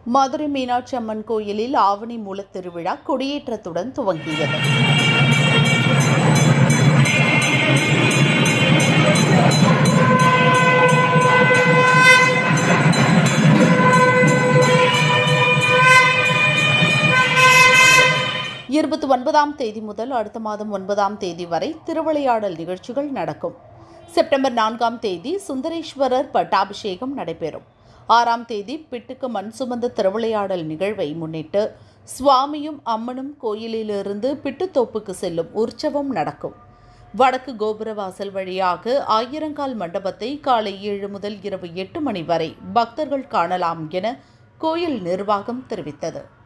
மதுரை மீனாட்சி அம்மன் கோயிலில் ஆவணி மூலத் திருவிழா கொடியேற்றத்துடன் துவங்கியது இருபத்தி ஒன்பதாம் தேதி முதல் அடுத்த மாதம் ஒன்பதாம் தேதி வரை திருவிளையாடல் நிகழ்ச்சிகள் நடக்கும் செப்டம்பர் நான்காம் தேதி சுந்தரேஸ்வரர் பட்டாபிஷேகம் நடைபெறும் ஆறாம் தேதி பிட்டுக்கு மண் சுமந்த திருவிளையாடல் நிகழ்வை முன்னிட்டு சுவாமியும் அம்மனும் கோயிலிலிருந்து பிட்டுத்தோப்புக்கு செல்லும் உற்சவம் நடக்கும் வடக்கு கோபுர வாசல் வழியாக ஆயிரங்கால் மண்டபத்தை காலை ஏழு முதல் இரவு எட்டு மணி வரை பக்தர்கள் காணலாம் என கோயில் நிர்வாகம் தெரிவித்தது